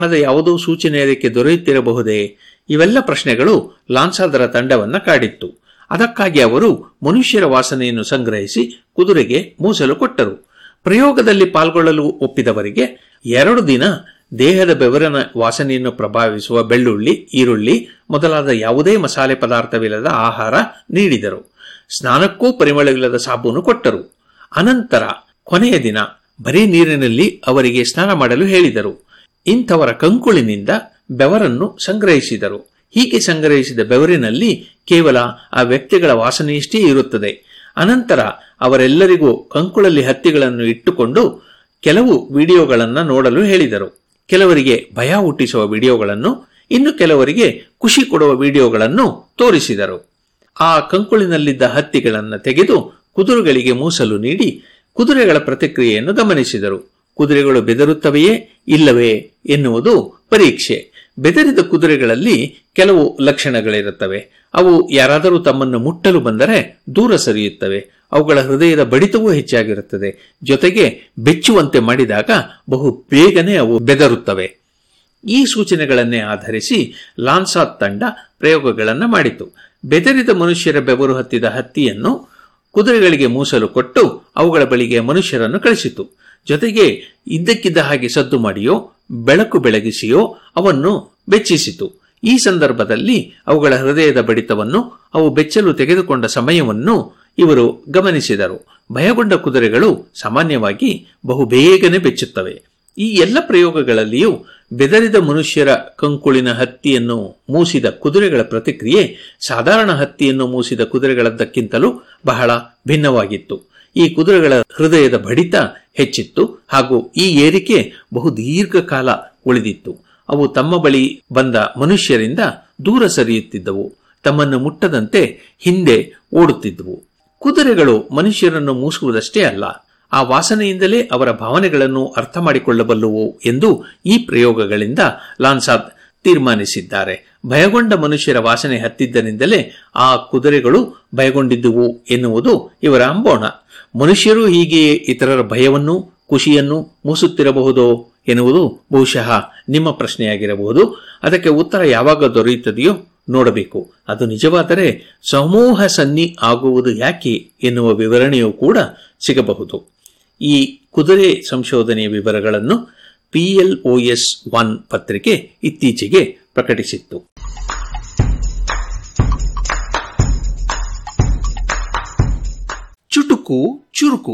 ಅದ ಯಾವುದೋ ಸೂಚನೆ ಅದಕ್ಕೆ ದೊರೆಯುತ್ತಿರಬಹುದೇ ಇವೆಲ್ಲ ಪ್ರಶ್ನೆಗಳು ಲಾನ್ಸಾದರ ತಂಡವನ್ನ ಕಾಡಿತ್ತು ಅದಕ್ಕಾಗಿ ಅವರು ಮನುಷ್ಯರ ವಾಸನೆಯನ್ನು ಸಂಗ್ರಹಿಸಿ ಕುದುರೆಗೆ ಮೂಸಲು ಕೊಟ್ಟರು ಪ್ರಯೋಗದಲ್ಲಿ ಪಾಲ್ಗೊಳ್ಳಲು ಒಪ್ಪಿದವರಿಗೆ ಎರಡು ದಿನ ದೇಹದ ಬೆವರಿನ ವಾಸನೆಯನ್ನು ಪ್ರಭಾವಿಸುವ ಬೆಳ್ಳುಳ್ಳಿ ಈರುಳ್ಳಿ ಮೊದಲಾದ ಯಾವುದೇ ಮಸಾಲೆ ಪದಾರ್ಥವಿಲ್ಲದ ಆಹಾರ ನೀಡಿದರು ಸ್ನಾನಕ್ಕೂ ಪರಿಮಳವಿಲ್ಲದ ಸಾಬೂನು ಕೊಟ್ಟರು ಅನಂತರ ಕೊನೆಯ ದಿನ ಬರೀ ನೀರಿನಲ್ಲಿ ಅವರಿಗೆ ಸ್ನಾನ ಮಾಡಲು ಹೇಳಿದರು ಇಂಥವರ ಕಂಕುಳಿನಿಂದ ಬೆವರನ್ನು ಸಂಗ್ರಹಿಸಿದರು ಹೀಗೆ ಸಂಗ್ರಹಿಸಿದ ಬೆವರಿನಲ್ಲಿ ಕೇವಲ ಆ ವ್ಯಕ್ತಿಗಳ ವಾಸನೆಯಷ್ಟೇ ಇರುತ್ತದೆ ಅನಂತರ ಅವರೆಲ್ಲರಿಗೂ ಕಂಕುಳಲ್ಲಿ ಹತ್ತಿಗಳನ್ನು ಇಟ್ಟುಕೊಂಡು ಕೆಲವು ವಿಡಿಯೋಗಳನ್ನು ನೋಡಲು ಹೇಳಿದರು ಕೆಲವರಿಗೆ ಭಯ ಹುಟ್ಟಿಸುವ ವಿಡಿಯೋಗಳನ್ನು ಇನ್ನು ಕೆಲವರಿಗೆ ಖುಷಿ ಕೊಡುವ ವಿಡಿಯೋಗಳನ್ನು ತೋರಿಸಿದರು ಆ ಕಂಕುಳಿನಲ್ಲಿದ್ದ ಹತ್ತಿಗಳನ್ನು ತೆಗೆದು ಕುದುರೆಗಳಿಗೆ ಮೂಸಲು ನೀಡಿ ಕುದುರೆಗಳ ಪ್ರತಿಕ್ರಿಯೆಯನ್ನು ಗಮನಿಸಿದರು ಕುದುರೆಗಳು ಬೆದರುತ್ತವೆಯೇ ಇಲ್ಲವೇ ಎನ್ನುವುದು ಪರೀಕ್ಷೆ ಬೆದರಿದ ಕುದುರೆಗಳಲ್ಲಿ ಕೆಲವು ಲಕ್ಷಣಗಳಿರುತ್ತವೆ ಅವು ಯಾರಾದರೂ ತಮ್ಮನ್ನು ಮುಟ್ಟಲು ಬಂದರೆ ದೂರ ಸರಿಯುತ್ತವೆ ಅವುಗಳ ಹೃದಯದ ಬಡಿತವೂ ಹೆಚ್ಚಾಗಿರುತ್ತದೆ ಜೊತೆಗೆ ಬೆಚ್ಚುವಂತೆ ಮಾಡಿದಾಗ ಬಹು ಬೇಗನೆ ಅವು ಬೆದರುತ್ತವೆ ಈ ಸೂಚನೆಗಳನ್ನೇ ಆಧರಿಸಿ ಲಾನ್ಸಾತ್ ತಂಡ ಪ್ರಯೋಗಗಳನ್ನು ಮಾಡಿತು ಬೆದರಿದ ಮನುಷ್ಯರ ಬೆವರು ಹತ್ತಿದ ಹತ್ತಿಯನ್ನು ಕುದುರೆಗಳಿಗೆ ಮೂಸಲು ಕೊಟ್ಟು ಅವುಗಳ ಬಳಿಗೆ ಮನುಷ್ಯರನ್ನು ಕಳಿಸಿತು ಜೊತೆಗೆ ಇದ್ದಕ್ಕಿದ್ದ ಹಾಗೆ ಸದ್ದು ಮಾಡಿಯೋ ಬೆಳಕು ಬೆಳಗಿಸಿಯೋ ಅವನ್ನು ಬೆಚ್ಚಿಸಿತು ಈ ಸಂದರ್ಭದಲ್ಲಿ ಅವುಗಳ ಹೃದಯದ ಬಡಿತವನ್ನು ಅವು ಬೆಚ್ಚಲು ತೆಗೆದುಕೊಂಡ ಸಮಯವನ್ನು ಇವರು ಗಮನಿಸಿದರು ಭಯಗೊಂಡ ಕುದುರೆಗಳು ಸಾಮಾನ್ಯವಾಗಿ ಬಹು ಬೇಗನೆ ಬೆಚ್ಚುತ್ತವೆ ಈ ಎಲ್ಲ ಪ್ರಯೋಗಗಳಲ್ಲಿಯೂ ಬೆದರಿದ ಮನುಷ್ಯರ ಕಂಕುಳಿನ ಹತ್ತಿಯನ್ನು ಮೂಸಿದ ಕುದುರೆಗಳ ಪ್ರತಿಕ್ರಿಯೆ ಸಾಧಾರಣ ಹತ್ತಿಯನ್ನು ಮೂಸಿದ ಕುದುರೆಗಳದ್ದಕ್ಕಿಂತಲೂ ಬಹಳ ಭಿನ್ನವಾಗಿತ್ತು ಈ ಕುದುರೆಗಳ ಹೃದಯದ ಬಡಿತ ಹೆಚ್ಚಿತ್ತು ಹಾಗೂ ಈ ಏರಿಕೆ ಬಹು ದೀರ್ಘಕಾಲ ಉಳಿದಿತ್ತು ಅವು ತಮ್ಮ ಬಳಿ ಬಂದ ಮನುಷ್ಯರಿಂದ ದೂರ ಸರಿಯುತ್ತಿದ್ದವು ತಮ್ಮನ್ನು ಮುಟ್ಟದಂತೆ ಹಿಂದೆ ಓಡುತ್ತಿದ್ದವು ಕುದುರೆಗಳು ಮನುಷ್ಯರನ್ನು ಮೂಸುವುದಷ್ಟೇ ಅಲ್ಲ ಆ ವಾಸನೆಯಿಂದಲೇ ಅವರ ಭಾವನೆಗಳನ್ನು ಅರ್ಥ ಮಾಡಿಕೊಳ್ಳಬಲ್ಲುವು ಎಂದು ಈ ಪ್ರಯೋಗಗಳಿಂದ ಲಾನ್ಸಾದ್ ತೀರ್ಮಾನಿಸಿದ್ದಾರೆ ಭಯಗೊಂಡ ಮನುಷ್ಯರ ವಾಸನೆ ಹತ್ತಿದ್ದರಿಂದಲೇ ಆ ಕುದುರೆಗಳು ಭಯಗೊಂಡಿದ್ದುವು ಎನ್ನುವುದು ಇವರ ಅಂಬೋಣ ಮನುಷ್ಯರು ಹೀಗೆಯೇ ಇತರರ ಭಯವನ್ನು ಖುಷಿಯನ್ನು ಮೂಸುತ್ತಿರಬಹುದೋ ಎನ್ನುವುದು ಬಹುಶಃ ನಿಮ್ಮ ಪ್ರಶ್ನೆಯಾಗಿರಬಹುದು ಅದಕ್ಕೆ ಉತ್ತರ ಯಾವಾಗ ದೊರೆಯುತ್ತದೆಯೋ ನೋಡಬೇಕು ಅದು ನಿಜವಾದರೆ ಸಮೂಹ ಸನ್ನಿ ಆಗುವುದು ಯಾಕೆ ಎನ್ನುವ ವಿವರಣೆಯೂ ಕೂಡ ಸಿಗಬಹುದು ಈ ಕುದುರೆ ಸಂಶೋಧನೆಯ ವಿವರಗಳನ್ನು ಪಿಎಲ್ಒಎಸ್ ಒನ್ ಪತ್ರಿಕೆ ಇತ್ತೀಚೆಗೆ ಪ್ರಕಟಿಸಿತ್ತು ಚುಟುಕು ಚುರುಕು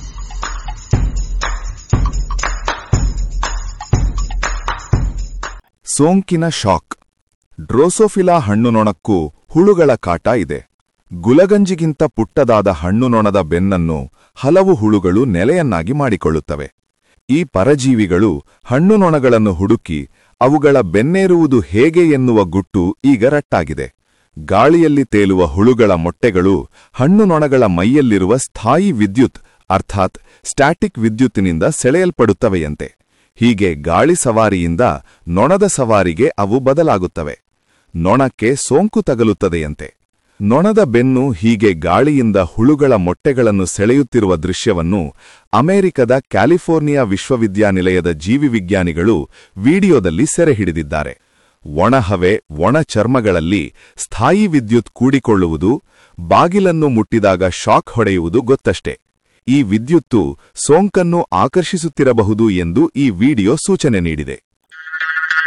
ಸೋಂಕಿನ ಶಾಕ್ ಡ್ರೋಸೋಫಿಲಾ ಹಣ್ಣುನೊಣಕ್ಕೂ ಹುಳುಗಳ ಕಾಟ ಇದೆ ಗುಲಗಂಜಿಗಿಂತ ಪುಟ್ಟದಾದ ಹಣ್ಣುನೊಣದ ಬೆನ್ನನ್ನು ಹಲವು ಹುಳುಗಳು ನೆಲೆಯನ್ನಾಗಿ ಮಾಡಿಕೊಳ್ಳುತ್ತವೆ ಈ ಪರಜೀವಿಗಳು ಹಣ್ಣುನೊಣಗಳನ್ನು ಹುಡುಕಿ ಅವುಗಳ ಬೆನ್ನೇರುವುದು ಹೇಗೆ ಎನ್ನುವ ಗುಟ್ಟು ಈಗ ರಟ್ಟಾಗಿದೆ ಗಾಳಿಯಲ್ಲಿ ತೇಲುವ ಹುಳುಗಳ ಮೊಟ್ಟೆಗಳು ಹಣ್ಣುನೊಣಗಳ ಮೈಯಲ್ಲಿರುವ ಸ್ಥಾಯಿ ವಿದ್ಯುತ್ ಅರ್ಥಾತ್ ಸ್ಟ್ಯಾಟಿಕ್ ವಿದ್ಯುತ್ತಿನಿಂದ ಸೆಳೆಯಲ್ಪಡುತ್ತವೆಯಂತೆ ಹೀಗೆ ಗಾಳಿ ಸವಾರಿಯಿಂದ ನೊಣದ ಸವಾರಿಗೆ ಅವು ಬದಲಾಗುತ್ತವೆ ನೊಣಕ್ಕೆ ಸೋಂಕು ತಗಲುತ್ತದೆಯಂತೆ ನೊಣದ ಬೆನ್ನು ಹೀಗೆ ಗಾಳಿಯಿಂದ ಹುಳುಗಳ ಮೊಟ್ಟೆಗಳನ್ನು ಸೆಳೆಯುತ್ತಿರುವ ದೃಶ್ಯವನ್ನು ಅಮೆರಿಕದ ಕ್ಯಾಲಿಫೋರ್ನಿಯಾ ವಿಶ್ವವಿದ್ಯಾನಿಲಯದ ಜೀವಿವಿಜ್ಞಾನಿಗಳು ವಿಡಿಯೋದಲ್ಲಿ ಸೆರೆಹಿಡಿದಿದ್ದಾರೆ ಒಣಹವೆ ಒಣ ಚರ್ಮಗಳಲ್ಲಿ ಸ್ಥಾಯಿ ವಿದ್ಯುತ್ ಕೂಡಿಕೊಳ್ಳುವುದು ಬಾಗಿಲನ್ನು ಮುಟ್ಟಿದಾಗ ಶಾಕ್ ಹೊಡೆಯುವುದು ಗೊತ್ತಷ್ಟೇ ಈ ವಿದ್ಯುತ್ತು ಸೋಂಕನ್ನು ಆಕರ್ಷಿಸುತ್ತಿರಬಹುದು ಎಂದು ಈ ವಿಡಿಯೋ ಸೂಚನೆ ನೀಡಿದೆ